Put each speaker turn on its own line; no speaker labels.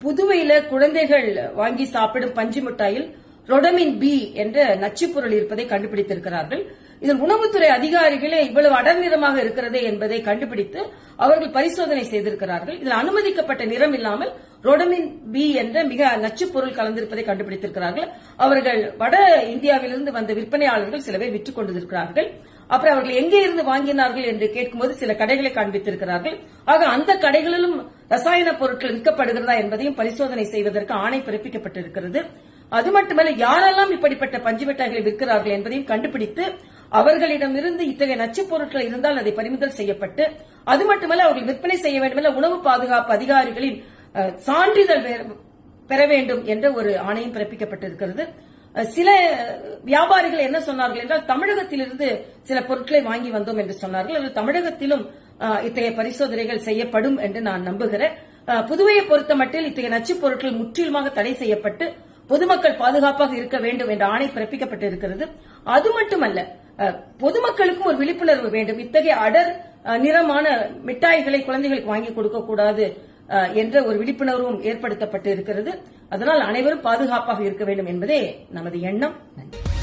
புதுவையில குழந்தைகள் வாங்கி சாப்பிடும் பஞ்சு மிட்டாயில் ரொடமின் பி என்ற நச்சுப்பொருள் இருப்பதை கண்டுபிடித்திருக்கிறார்கள் இதில் உணவுத்துறை அதிகாரிகளே இவ்வளவு அடர்நிறமாக இருக்கிறதே என்பதை கண்டுபிடித்து அவர்கள் பரிசோதனை செய்திருக்கிறார்கள் இதில் அனுமதிக்கப்பட்ட நிறம் இல்லாமல் ரொடமின் பி என்ற மிக நச்சுப் பொருள் கலந்திருப்பதை கண்டுபிடித்திருக்கிறார்கள் அவர்கள் வட இந்தியாவிலிருந்து வந்த விற்பனையாளர்கள் சில பேர் விற்றுக் கொண்டிருக்கிறார்கள் அப்புறம் அவர்கள் எங்கே இருந்து வாங்கினார்கள் என்று கேட்கும்போது சில கடைகளை காண்பித்திருக்கிறார்கள் ஆக அந்த கடைகளிலும் ரசாயன பொருட்கள் விற்கப்படுகிறதா என்பதையும் பரிசோதனை செய்வதற்கு ஆணை பிறப்பிக்கப்பட்டிருக்கிறது அது மட்டுமல்ல யாரெல்லாம் இப்படிப்பட்ட பஞ்சு மிட்டாய்களை விற்கிறார்கள் என்பதையும் கண்டுபிடித்து அவர்களிடமிருந்து இத்தகைய நச்சுப் பொருட்கள் இருந்தால் அதை பறிமுதல் செய்யப்பட்டு அது மட்டுமல்ல அவர்கள் விற்பனை செய்ய வேண்டுமென்ற உணவு பாதுகாப்பு அதிகாரிகளின் அஹ், சான்றிதழ் வே- பெற வேண்டும் என்ற ஒரு ஆணையம் பிறப்பிக்கப்பட்டிருக்கிறது அஹ், சில வியாபாரிகள் என்ன சொன்னார்கள் என்றால் தமிழகத்திலிருந்து சில பொருட்களை வாங்கி வந்தோம் என்று சொன்னார்கள் அதில் தமிழகத்திலும் அஹ், இத்தகைய பரிசோதனைகள் செய்யப்படும் என்று நான் நம்புகிறேன் அஹ், புதுவையை பொறுத்த மட்டில் இத்தகைய நச்சுப் பொருட்கள் முற்றிலுமாக தடை செய்யப்பட்டு பொதுமக்கள் பாதுகாப்பாக இருக்க வேண்டும் என்ற ஆணை பிறப்பிக்கப்பட்டிருக்கிறது அது மட்டுமல்ல அஹ், பொதுமக்களுக்கும் ஒரு விழிப்புணர்வு வேண்டும் இத்தகைய அடர் அஹ், நிறமான மிட்டாய்களை குழந்தைகளுக்கு வாங்கி கொடுக்க கூடாது அஹ், என்ற ஒரு விழிப்புணர்வும் ஏற்படுத்தப்பட்டு இருக்கிறது அதனால் அனைவரும் பாதுகாப்பாக இருக்க வேண்டும் என்பதே நமது எண்ணம் நன்றி